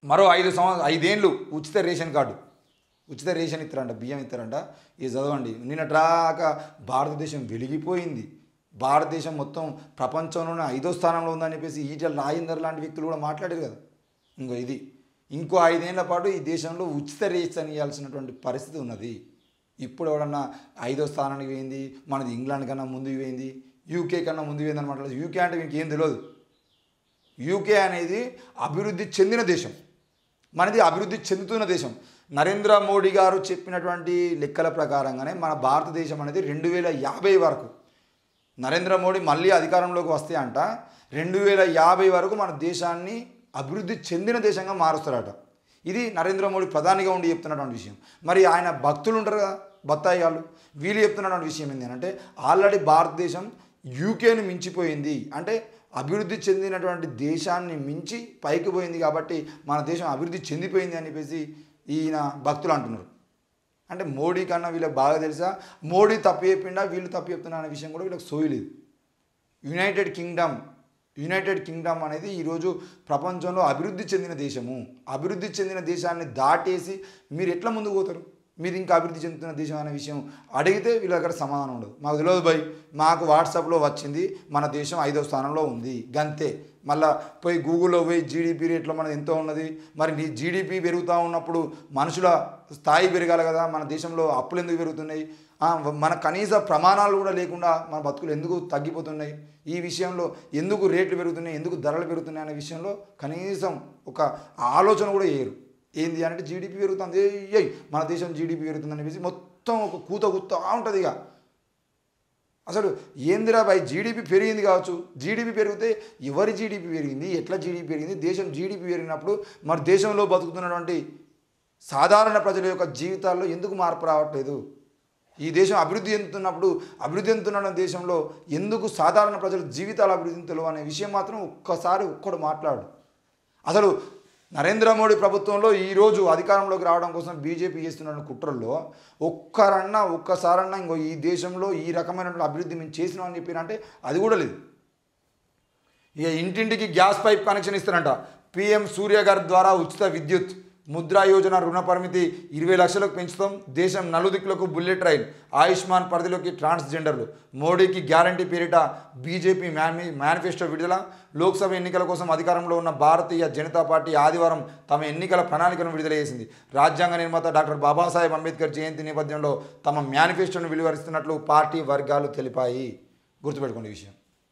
మరో ఐదు సంవత్సరం ఐదేళ్ళు ఉచిత రేషన్ కార్డు ఉచిత రేషన్ ఇస్తారంట బియ్యం ఇస్తారంట ఇది చదవండి నిన్నట్రాక భారతదేశం వెలిగిపోయింది భారతదేశం మొత్తం ప్రపంచంలోనే ఐదో స్థానంలో ఉందని చెప్పేసి ఈటల రాజేందర్ లాంటి వ్యక్తులు కూడా మాట్లాడారు కదా ఇంకో ఇది ఇంకో ఐదేళ్ల పాటు ఈ దేశంలో ఉచిత రేషన్ ఇవ్వాల్సినటువంటి పరిస్థితి ఉన్నది ఇప్పుడు ఎవడన్నా ఐదో స్థానానికి పోయింది మనది ఇంగ్లాండ్ కన్నా ముందు పోయింది యూకే కన్నా ముందు పోయింది అనమాట యూకే అంటే మీకు ఏం తెలియదు యూకే అనేది అభివృద్ధి చెందిన దేశం మనది అభివృద్ధి చెందుతున్న దేశం నరేంద్ర మోడీ గారు చెప్పినటువంటి లెక్కల ప్రకారంగానే మన భారతదేశం అనేది రెండు వేల యాభై వరకు నరేంద్ర మోడీ మళ్ళీ అధికారంలోకి వస్తే అంట రెండు వేల యాభై వరకు మన దేశాన్ని అభివృద్ధి చెందిన దేశంగా మారుస్తారట ఇది నరేంద్ర మోడీ ప్రధానిగా ఉండి చెప్తున్నటువంటి విషయం మరి ఆయన భక్తులు ఉంటారు కదా బత్తాయి వాళ్ళు వీళ్ళు చెప్తున్నటువంటి విషయం ఏంటి అంటే ఆల్రెడీ భారతదేశం యూకేని మించిపోయింది అంటే అభివృద్ధి చెందినటువంటి దేశాన్ని మించి పైకి పోయింది కాబట్టి మన దేశం అభివృద్ధి చెందిపోయింది అని చెప్పేసి ఈయన భక్తులు అంటున్నారు అంటే మోడీ కన్నా వీళ్ళకి బాగా తెలుసా మోడీ తప్పు చెప్పిండా వీళ్ళు తప్పు చెప్తున్నా అనే విషయం కూడా వీళ్ళకి సోయలేదు యునైటెడ్ కింగ్డమ్ యునైటెడ్ కింగ్డమ్ అనేది ఈరోజు ప్రపంచంలో అభివృద్ధి చెందిన దేశము అభివృద్ధి చెందిన దేశాన్ని దాటేసి మీరు ఎట్లా ముందుకు పోతారు మీరు ఇంకా అభివృద్ధి చెందుతున్న దేశం అనే విషయం అడిగితే వీళ్ళ దగ్గర సమాధానం ఉండదు మాకు తెలియదు భయ్ మాకు వాట్సాప్లో వచ్చింది మన దేశం ఐదో స్థానంలో ఉంది గంతే మళ్ళా పోయి గూగుల్లో పోయి జీడిపి రేట్లో మనది ఎంతో ఉన్నది మరి నీ జీడిపి పెరుగుతూ ఉన్నప్పుడు మనుషుల స్థాయి పెరగాలి కదా మన దేశంలో అప్పులు ఎందుకు పెరుగుతున్నాయి ఆ, మన కనీస ప్రమాణాలు కూడా లేకుండా మన బతుకులు ఎందుకు తగ్గిపోతున్నాయి ఈ విషయంలో ఎందుకు రేట్లు పెరుగుతున్నాయి ఎందుకు ధరలు పెరుగుతున్నాయి అనే విషయంలో కనీసం ఒక ఆలోచన కూడా చేయరు ఏంది అంటే జీడిపి పెరుగుతుంది ఏయ్ మన దేశం జీడిపి పెరుగుతుంది అనేసి మొత్తం ఒక కూత కూతా ఉంటుంది ఇక అసలు ఏందిరా బాయ్ జీడిపి పెరిగింది కావచ్చు జీడిపి పెరిగితే ఎవరి జీడిపి పెరిగింది ఎట్లా జీడిపి పెరిగింది దేశం జీడిపి పెరిగినప్పుడు మరి దేశంలో బతుకుతున్నటువంటి సాధారణ ప్రజల యొక్క జీవితాల్లో ఎందుకు మార్పు రావట్లేదు ఈ దేశం అభివృద్ధి చెందుతున్నప్పుడు అభివృద్ధి చెందుతున్న దేశంలో ఎందుకు సాధారణ ప్రజల జీవితాల అభివృద్ధి తెలియవు అనే విషయం మాత్రం ఒక్కసారి ఒక్కడు మాట్లాడు అసలు నరేంద్ర మోడీ ప్రభుత్వంలో ఈరోజు అధికారంలోకి రావడం కోసం బీజేపీ చేస్తున్న కుట్రల్లో ఒక్కరన్నా ఒక్కసారన్నా ఇంకో ఈ దేశంలో ఈ రకమైనటువంటి అభివృద్ధి మేము చేసినామని చెప్పినంటే అది కూడా లేదు ఇక ఇంటింటికి గ్యాస్ పైప్ కనెక్షన్ ఇస్తారంట పిఎం సూర్య గారి ద్వారా ఉచిత విద్యుత్ ముద్రా యోజన రుణ పరిమితి ఇరవై లక్షలకు పెంచుతాం దేశం నలుదిక్కులకు బుల్లెట్ రైల్ ఆయుష్మాన్ పరిధిలోకి ట్రాన్స్జెండర్లు మోడీకి గ్యారంటీ పేరిట బీజేపీ మేని మేనిఫెస్టో విడుదల లోక్సభ ఎన్నికల కోసం అధికారంలో ఉన్న భారతీయ జనతా పార్టీ ఆదివారం తమ ఎన్నికల ప్రణాళికను విడుదల చేసింది రాజ్యాంగ నిర్మాత డాక్టర్ బాబాసాహెబ్ అంబేద్కర్ జయంతి నేపథ్యంలో తమ మేనిఫెస్టోను వెలువరిస్తున్నట్లు పార్టీ వర్గాలు తెలిపాయి గుర్తుపెట్టుకోండి ఈ విషయం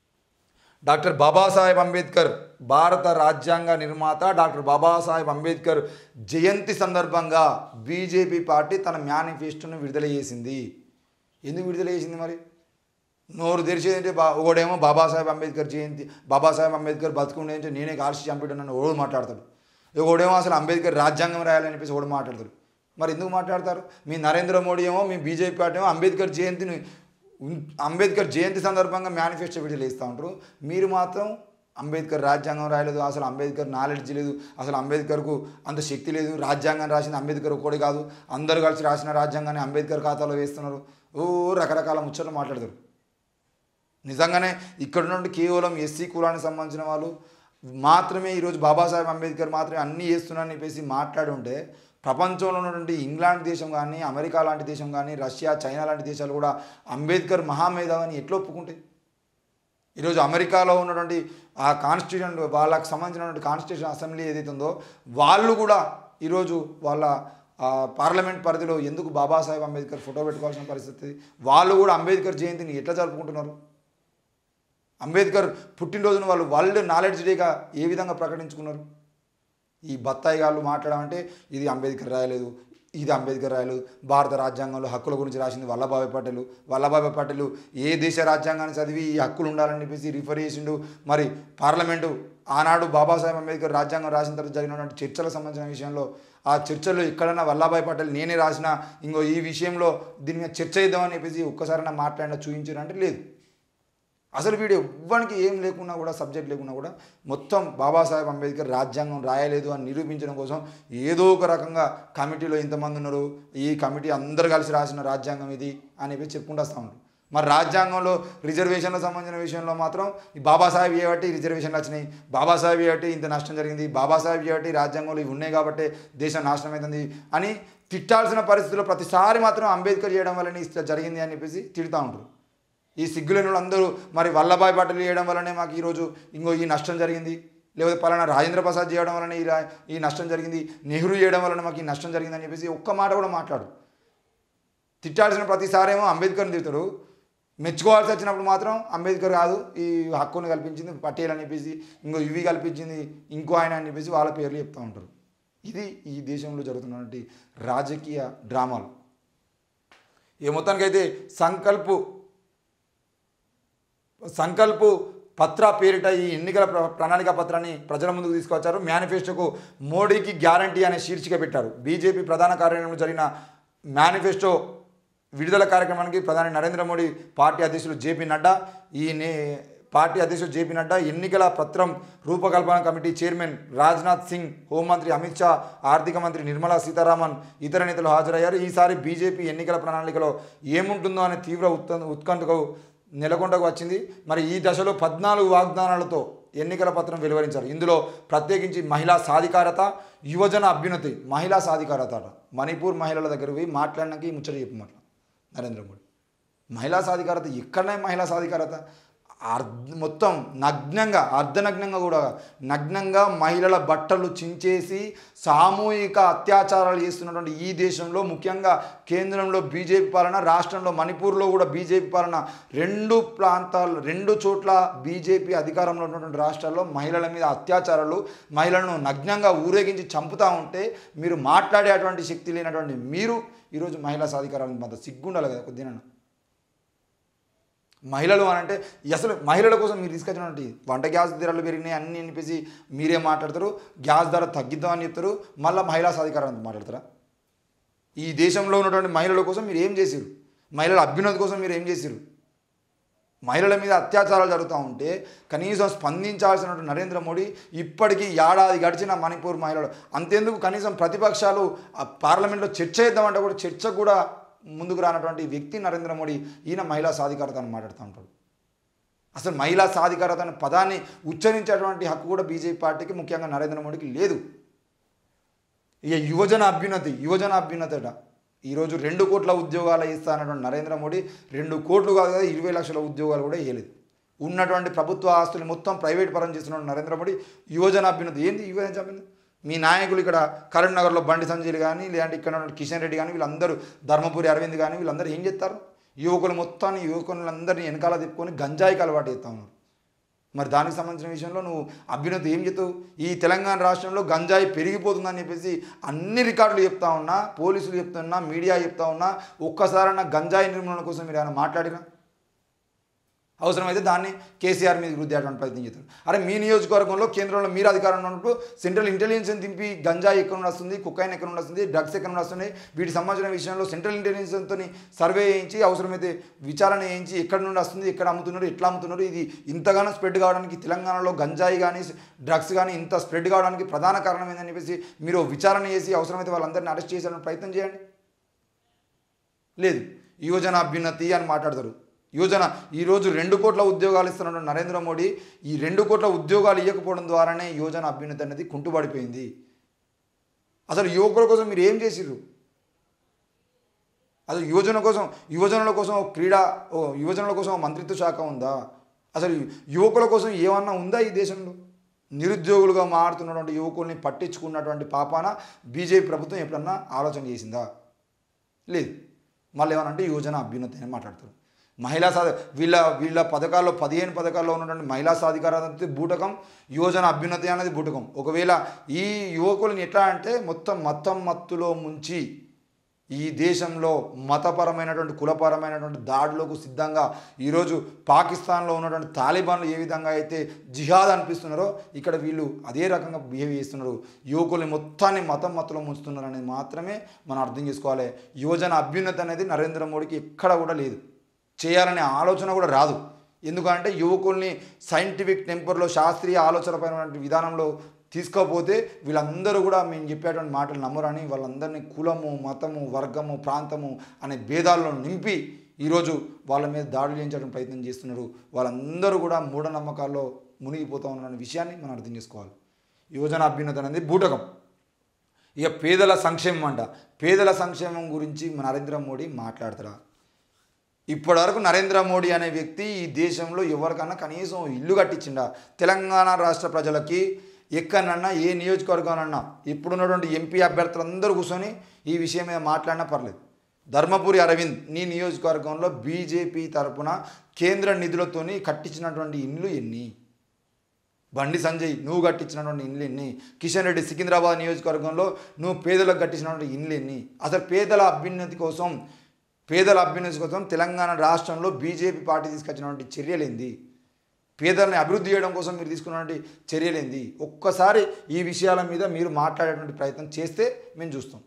డాక్టర్ బాబాసాహెబ్ అంబేద్కర్ భారత రాజ్యాంగ నిర్మాత డాక్టర్ బాబాసాహెబ్ అంబేద్కర్ జయంతి సందర్భంగా బీజేపీ పార్టీ తన మేనిఫెస్టోను విడుదల చేసింది ఎందుకు విడుదల చేసింది మరి నోరు తెరిచేదంటే బా ఒకడేమో బాబాసాహెబ్ అంబేద్కర్ జయంతి బాబాసాహెబ్ అంబేద్కర్ బతుకుండే అంటే నేనే కాల్చి చంపేటనని ఒకడు మాట్లాడతాడు ఒకడేమో అసలు అంబేద్కర్ రాజ్యాంగం రాయాలని చెప్పేసి ఒకడు మాట్లాడతాడు మరి ఎందుకు మాట్లాడతారు మీ నరేంద్ర మోడీ ఏమో మీ బీజేపీ పార్టీ ఏమో అంబేద్కర్ జయంతిని ఉన్- అంబేద్కర్ జయంతి సందర్భంగా మేనిఫెస్టో విడుదల ఇస్తూ ఉంటారు మీరు మాత్రం అంబేద్కర్ రాజ్యాంగం రాయలేదు అసలు అంబేద్కర్ నాలెడ్జ్ లేదు అసలు అంబేద్కర్కు అంత శక్తి లేదు రాజ్యాంగం రాసింది అంబేద్కర్ ఒక్కడే కాదు అందరూ కలిసి రాసిన రాజ్యాంగాన్ని అంబేద్కర్ ఖాతాలో వేస్తున్నారు ఓ రకరకాల ముచ్చట్లు మాట్లాడతారు నిజంగానే ఇక్కడ నుండి కేవలం ఎస్సీ కులానికి సంబంధించిన వాళ్ళు మాత్రమే ఈరోజు బాబాసాహెబ్ అంబేద్కర్ మాత్రమే అన్నీ చేస్తున్నారని చెప్పేసి మాట్లాడి ఉంటే ప్రపంచంలో ఉన్నటువంటి ఇంగ్లాండ్ దేశం కానీ అమెరికా లాంటి దేశం కానీ రష్యా చైనా లాంటి దేశాలు కూడా అంబేద్కర్ మహామేధావని ఎట్లా ఒప్పుకుంటాయి ఈరోజు అమెరికాలో ఉన్నటువంటి ఆ కాన్స్టిట్యూషన్ వాళ్ళకి సంబంధించినటువంటి కాన్స్టిట్యూషన్ అసెంబ్లీ ఏదైతే ఉందో వాళ్ళు కూడా ఈరోజు వాళ్ళ ఆ, పార్లమెంట్ పరిధిలో ఎందుకు బాబాసాహెబ్ అంబేద్కర్ ఫోటో పెట్టుకోవాల్సిన పరిస్థితి వాళ్ళు కూడా అంబేద్కర్ జయంతిని ఎట్లా జరుపుకుంటున్నారు అంబేద్కర్ పుట్టినరోజును వాళ్ళు వరల్డ్ నాలెడ్జ్ డేగా ఏ విధంగా ప్రకటించుకున్నారు ఈ బత్తాయి గాళ్ళు మాట్లాడమంటే ఇది అంబేద్కర్ రాయలేదు ఇది అంబేద్కర్ రాయలేదు భారత రాజ్యాంగంలో హక్కుల గురించి రాసింది వల్లభాయ్ పటేల్ వల్లభాయ్ పటేల్ ఏ దేశ రాజ్యాంగాన్ని చదివి ఈ హక్కులు ఉండాలని చెప్పేసి రిఫర్ చేసిండు మరి పార్లమెంటు ఆనాడు బాబాసాహెబ్ అంబేద్కర్ రాజ్యాంగం రాసిన తర్వాత జరిగినటువంటి చర్చలకు సంబంధించిన విషయంలో ఆ చర్చల్లో ఎక్కడన్నా వల్లభాయ్ పటేల్ నేనే రాసిన ఇంకో ఈ విషయంలో దీని మీద చర్చ చేద్దామని చెప్పేసి ఒక్కసారైనా మాట్లాడినా చూపించారు అంటే లేదు అసలు వీడు ఎవ్వరికి ఏం లేకున్నా కూడా సబ్జెక్ట్ లేకున్నా కూడా మొత్తం బాబాసాహెబ్ అంబేద్కర్ రాజ్యాంగం రాయలేదు అని నిరూపించడం కోసం ఏదో ఒక రకంగా కమిటీలో ఇంతమంది ఉన్నారు ఈ కమిటీ అందరు కలిసి రాసిన రాజ్యాంగం ఇది అని చెప్పి చెప్పుకుంటూ వస్తూ ఉన్నారు మరి రాజ్యాంగంలో రిజర్వేషన్లకు సంబంధించిన విషయంలో మాత్రం ఈ బాబాసాహెబ్ చేయబట్టి రిజర్వేషన్లు వచ్చినాయి బాబాసాహెబ్ చేయబట్టి ఇంత నష్టం జరిగింది బాబాసాహెబ్ చేయబట్టి రాజ్యాంగంలో ఇవి ఉన్నాయి కాబట్టి దేశం నాశనం అవుతుంది అని తిట్టాల్సిన పరిస్థితుల్లో ప్రతిసారి మాత్రం అంబేద్కర్ చేయడం వల్లనే ఇట్లా జరిగింది అని చెప్పేసి తిడుతూ ఉంటారు ఈ సిగ్గులేని వాళ్ళందరూ మరి వల్లభాయ్ పటేల్ చేయడం వల్లనే మాకు ఈరోజు ఇంకో ఈ నష్టం జరిగింది లేకపోతే పలానా రాజేంద్ర ప్రసాద్ చేయడం వలన ఈ రా- ఈ నష్టం జరిగింది నెహ్రూ చేయడం వలన మాకు ఈ నష్టం జరిగింది అని చెప్పేసి ఒక్క మాట కూడా మాట్లాడు తిట్టాల్సిన ప్రతిసారేమో అంబేద్కర్ని తిడతారు మెచ్చుకోవాల్సి వచ్చినప్పుడు మాత్రం అంబేద్కర్ కాదు ఈ హక్కుని కల్పించింది పటేల్ అని చెప్పేసి ఇంకో ఇవి కల్పించింది ఇంకో ఆయన అని చెప్పేసి వాళ్ళ పేర్లు చెప్తూ ఉంటారు ఇది ఈ దేశంలో జరుగుతున్నటువంటి రాజకీయ డ్రామాలు ఏ మొత్తానికైతే సంకల్పు సంకల్పు పత్ర పేరిట ఈ ఎన్నికల ప్ర- ప్రణాళిక పత్రాన్ని ప్రజల ముందుకు తీసుకొచ్చారు మేనిఫెస్టోకు మోడీకి గ్యారంటీ అనే శీర్షిక పెట్టారు బీజేపీ ప్రధాన కార్యాలయంలో జరిగిన మేనిఫెస్టో విడుదల కార్యక్రమానికి ప్రధాని నరేంద్ర మోడీ పార్టీ అధ్యక్షులు జేపీ నడ్డా ఈ నే పార్టీ అధ్యక్షుడు జేపీ నడ్డా ఎన్నికల పత్రం రూపకల్పన కమిటీ చైర్మన్ రాజ్నాథ్ సింగ్ హోంమంత్రి అమిత్ షా ఆర్థిక మంత్రి నిర్మలా సీతారామన్ ఇతర నేతలు హాజరయ్యారు ఈసారి బీజేపీ ఎన్నికల ప్రణాళికలో ఏముంటుందో అనే తీవ్ర ఉత్క ఉత్కంఠకు నెలకొండకు వచ్చింది మరి ఈ దశలో పద్నాలుగు వాగ్దానాలతో ఎన్నికల పత్రం వెలువరించారు ఇందులో ప్రత్యేకించి మహిళా సాధికారత యువజన అభ్యున్నతి మహిళా సాధికారత అట మణిపూర్ మహిళల దగ్గర పోయి మాట్లాడినాక ఈ ముచ్చట చెప్పమాట నరేంద్ర మోడీ మహిళా సాధికారత ఎక్కడనే మహిళా సాధికారత అర్ధ మొత్తం నగ్నంగా అర్ధనగ్నంగా కూడా నగ్నంగా మహిళల బట్టలు చించేసి సామూహిక అత్యాచారాలు చేస్తున్నటువంటి ఈ దేశంలో ముఖ్యంగా కేంద్రంలో బీజేపీ పాలన రాష్ట్రంలో మణిపూర్లో కూడా బీజేపీ పాలన రెండు ప్రాంతాలు రెండు చోట్ల బీజేపీ అధికారంలో ఉన్నటువంటి రాష్ట్రాల్లో మహిళల మీద అత్యాచారాలు మహిళలను నగ్నంగా ఊరేగించి చంపుతూ ఉంటే మీరు మాట్లాడేటువంటి శక్తి లేనటువంటి మీరు ఈరోజు మహిళా సాధికారానికి మద్దతు సిగ్గుండాలి కదా కొద్దిగా మహిళలు అని అంటే అసలు మహిళల కోసం మీరు తీసుకొచ్చినటువంటి వంట గ్యాస్ ధరలు పెరిగినాయి అన్నీ అని చెప్పేసి మీరే మాట్లాడతారు గ్యాస్ ధర తగ్గిద్దామని చెప్తారు మళ్ళీ మహిళా సాధికారం మాట్లాడతారా ఈ దేశంలో ఉన్నటువంటి మహిళల కోసం మీరు ఏం చేసిరు మహిళల అభ్యున్నతి కోసం మీరు ఏం చేసిరు మహిళల మీద అత్యాచారాలు జరుగుతూ ఉంటే కనీసం స్పందించాల్సినటువంటి నరేంద్ర మోడీ ఇప్పటికీ ఏడాది గడిచిన మణిపూర్ మహిళలు అంతేందుకు కనీసం ప్రతిపక్షాలు ఆ పార్లమెంట్లో చర్చ చేద్దామంటే కూడా చర్చ కూడా ముందుకు రానటువంటి వ్యక్తి నరేంద్ర మోడీ ఈయన మహిళా సాధికారత అని మాట్లాడుతూ ఉంటాడు అసలు మహిళా సాధికారత అనే పదాన్ని ఉచ్చరించేటువంటి హక్కు కూడా బీజేపీ పార్టీకి ముఖ్యంగా నరేంద్ర మోడీకి లేదు ఇక యువజన అభ్యున్నతి యువజన అభ్యున్నతి అట ఈరోజు రెండు కోట్ల ఉద్యోగాలు ఇస్తా అన్నటువంటి నరేంద్ర మోడీ రెండు కోట్లు కాదు కదా ఇరవై లక్షల ఉద్యోగాలు కూడా వేయలేదు ఉన్నటువంటి ప్రభుత్వ ఆస్తులు మొత్తం ప్రైవేట్ పరం చేస్తున్న నరేంద్ర మోడీ యువజన అభ్యున్నతి ఏంది యువజన అభ్యున్నతి మీ నాయకులు ఇక్కడ కరీంనగర్లో బండి సంజయ్ కానీ లేదంటే ఇక్కడ ఉన్న కిషన్ రెడ్డి కానీ వీళ్ళందరూ ధర్మపురి అరవింద్ కానీ వీళ్ళందరూ ఏం చేస్తారు యువకులు మొత్తాన్ని యువకులందరినీ వెనకాల తిప్పుకొని గంజాయికి అలవాటు చేస్తా ఉన్నారు మరి దానికి సంబంధించిన విషయంలో నువ్వు అభ్యున్నతి ఏం చెప్తావు ఈ తెలంగాణ రాష్ట్రంలో గంజాయి పెరిగిపోతుందని చెప్పేసి అన్ని రికార్డులు చెప్తా ఉన్నా పోలీసులు చెప్తున్నా మీడియా చెప్తా ఉన్నా ఒక్కసారన్నా గంజాయి నిర్మూలన కోసం మీరు ఏమైనా మాట్లాడినా అవసరమైతే దాన్ని కేసీఆర్ మీద రుద్దేటువంటి ప్రయత్నం చేస్తారు అరే మీ నియోజకవర్గంలో కేంద్రంలో మీరు అధికారంలో ఉన్నప్పుడు సెంట్రల్ ఇంటెలిజెన్స్ దింపి గంజాయి ఎక్కడ నుండి వస్తుంది కుక్కైన్ ఎక్కడ నుండి వస్తుంది డ్రగ్స్ ఎక్కడ నుండి వస్తుంది వీటికి సంబంధించిన విషయంలో సెంట్రల్ ఇంటెలిజెన్స్తో సర్వే చేయించి అవసరమైతే విచారణ చేయించి ఎక్కడ నుండి వస్తుంది ఎక్కడ అమ్ముతున్నారు ఎట్లా అమ్ముతున్నారు ఇది ఇంతగానో స్ప్రెడ్ కావడానికి తెలంగాణలో గంజాయి కానీ డ్రగ్స్ కానీ ఇంత స్ప్రెడ్ కావడానికి ప్రధాన కారణం ఏందని చెప్పేసి మీరు విచారణ చేసి అవసరమైతే వాళ్ళందరినీ అరెస్ట్ చేసేటువంటి ప్రయత్నం చేయండి లేదు యువజన అభ్యున్నతి అని మాట్లాడతారు యువజన ఈరోజు రెండు కోట్ల ఉద్యోగాలు ఇస్తున్న నరేంద్ర మోడీ ఈ రెండు కోట్ల ఉద్యోగాలు ఇవ్వకపోవడం ద్వారానే యువజన అభ్యున్నతి అనేది కుంటుపడిపోయింది అసలు యువకుల కోసం మీరు ఏం చేసిర్రు అసలు యువజన కోసం యువజనుల కోసం ఓ క్రీడా ఓ యువజనుల కోసం ఓ మంత్రిత్వ శాఖ ఉందా అసలు యువకుల కోసం ఏమన్నా ఉందా ఈ దేశంలో నిరుద్యోగులుగా మారుతున్నటువంటి యువకుల్ని పట్టించుకున్నటువంటి పాపాన బీజేపీ ప్రభుత్వం ఎప్పుడన్నా ఆలోచన చేసిందా లేదు మళ్ళీ ఏమనంటే యువజన అభ్యున్నతి అని మాట్లాడతారు మహిళా సాధ వీళ్ళ వీళ్ళ పథకాల్లో పదిహేను పథకాల్లో ఉన్నటువంటి మహిళా సాధికారత బూటకం యువజన అభ్యున్నతి అనేది బూటకం ఒకవేళ ఈ యువకులను ఎట్లా అంటే మొత్తం మతం మత్తులో ముంచి ఈ దేశంలో మతపరమైనటువంటి కులపరమైనటువంటి దాడులకు సిద్ధంగా ఈరోజు పాకిస్తాన్లో ఉన్నటువంటి తాలిబాన్లు ఏ విధంగా అయితే జిహాద్ అనిపిస్తున్నారో ఇక్కడ వీళ్ళు అదే రకంగా బిహేవ్ చేస్తున్నారు యువకుల్ని మొత్తాన్ని మతం మత్తులో ముంచుతున్నారు అనేది మాత్రమే మనం అర్థం చేసుకోవాలి యువజన అభ్యున్నతి అనేది నరేంద్ర మోడీకి ఎక్కడ కూడా లేదు చేయాలనే ఆలోచన కూడా రాదు ఎందుకంటే యువకుల్ని సైంటిఫిక్ టెంపర్లో శాస్త్రీయ ఆలోచనపైన విధానంలో తీసుకోకపోతే వీళ్ళందరూ కూడా మేము చెప్పేటువంటి మాటలు నమ్మరని వాళ్ళందరినీ కులము మతము వర్గము ప్రాంతము అనే భేదాల్లో నింపి ఈరోజు వాళ్ళ మీద దాడులు చేయించడం ప్రయత్నం చేస్తున్నారు వాళ్ళందరూ కూడా మూఢనమ్మకాల్లో మునిగిపోతూ ఉన్న విషయాన్ని మనం అర్థం చేసుకోవాలి యువజన అభ్యున్నత అనేది బూటకం ఇక పేదల సంక్షేమం అంట పేదల సంక్షేమం గురించి మన నరేంద్ర మోడీ మాట్లాడతారా ఇప్పటివరకు నరేంద్ర మోడీ అనే వ్యక్తి ఈ దేశంలో ఎవరికన్నా కనీసం ఇల్లు కట్టించిండా తెలంగాణ రాష్ట్ర ప్రజలకి ఎక్కడన్నా ఏ నియోజకవర్గంలో ఇప్పుడున్నటువంటి ఎంపీ అభ్యర్థులందరూ కూర్చొని ఈ విషయం మీద మాట్లాడినా పర్లేదు ధర్మపురి అరవింద్ నీ నియోజకవర్గంలో బీజేపీ తరపున కేంద్ర నిధులతోని కట్టించినటువంటి ఇండ్లు ఎన్ని బండి సంజయ్ నువ్వు కట్టించినటువంటి ఇండ్లు ఎన్ని కిషన్ రెడ్డి సికింద్రాబాద్ నియోజకవర్గంలో నువ్వు పేదలకు కట్టించినటువంటి ఇండ్లు ఎన్ని అసలు పేదల అభ్యున్నతి కోసం పేదల అభ్యున్నతి కోసం తెలంగాణ రాష్ట్రంలో బీజేపీ పార్టీ తీసుకొచ్చినటువంటి చర్యలేంది పేదల్ని అభివృద్ధి చేయడం కోసం మీరు తీసుకున్నటువంటి చర్యలేంది ఒక్కసారి ఈ విషయాల మీద మీరు మాట్లాడేటువంటి ప్రయత్నం చేస్తే మేము చూస్తాం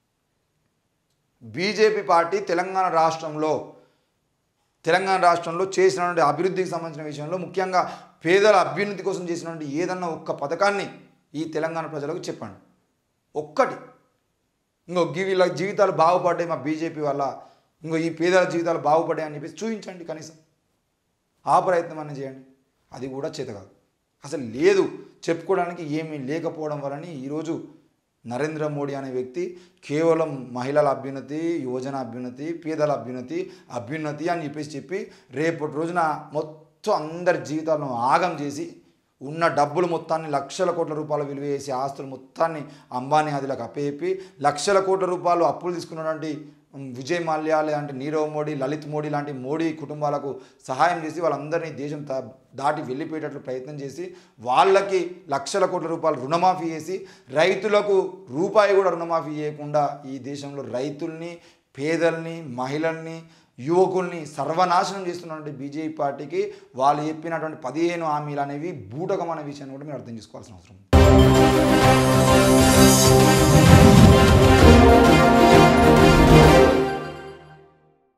బీజేపీ పార్టీ తెలంగాణ రాష్ట్రంలో తెలంగాణ రాష్ట్రంలో చేసినటువంటి అభివృద్ధికి సంబంధించిన విషయంలో ముఖ్యంగా పేదల అభ్యున్నతి కోసం చేసినటువంటి ఏదన్నా ఒక్క పథకాన్ని ఈ తెలంగాణ ప్రజలకు చెప్పండి ఒక్కటి ఇంకో గి- వీళ్ళ జీవితాలు బాగుపడ్డాయి మా బీజేపీ వల్ల ఇంకో ఈ పేదల జీవితాలు బాగుపడ్డాయి అని చెప్పేసి చూపించండి కనీసం ఆ ప్రయత్నం అన్న చేయండి అది కూడా చేత కాదు అసలు లేదు చెప్పుకోవడానికి ఏమీ లేకపోవడం వలన ఈరోజు నరేంద్ర మోడీ అనే వ్యక్తి కేవలం మహిళల అభ్యున్నతి యువజన అభ్యున్నతి పేదల అభ్యున్నతి అభ్యున్నతి అని చెప్పేసి చెప్పి రేపటి రోజున మొత్తం అందరి జీవితాలను ఆగం చేసి ఉన్న డబ్బులు మొత్తాన్ని లక్షల కోట్ల రూపాయలు విలువ చేసి ఆస్తులు మొత్తాన్ని అంబానీ ఆదిలకు అప్పచెప్పి లక్షల కోట్ల రూపాయలు అప్పులు తీసుకున్నటువంటి ఉమ్, విజయ్ మాల్యా లేదంటే నీరవ్ మోడీ లలిత్ మోడీ లాంటి మోడీ కుటుంబాలకు సహాయం చేసి వాళ్ళందరినీ దేశం దా- దాటి వెళ్ళిపోయేటట్లు ప్రయత్నం చేసి వాళ్ళకి లక్షల కోట్ల రూపాయలు రుణమాఫీ చేసి రైతులకు రూపాయి కూడా రుణమాఫీ చేయకుండా ఈ దేశంలో రైతుల్ని పేదల్ని మహిళల్ని యువకుల్ని సర్వనాశనం చేస్తున్నటువంటి బీజేపీ పార్టీకి వాళ్ళు చెప్పినటువంటి పదిహేను హామీలు అనేవి బూటకం అనే విషయాన్ని కూడా మీరు అర్థం చేసుకోవాల్సిన అవసరం ఉంది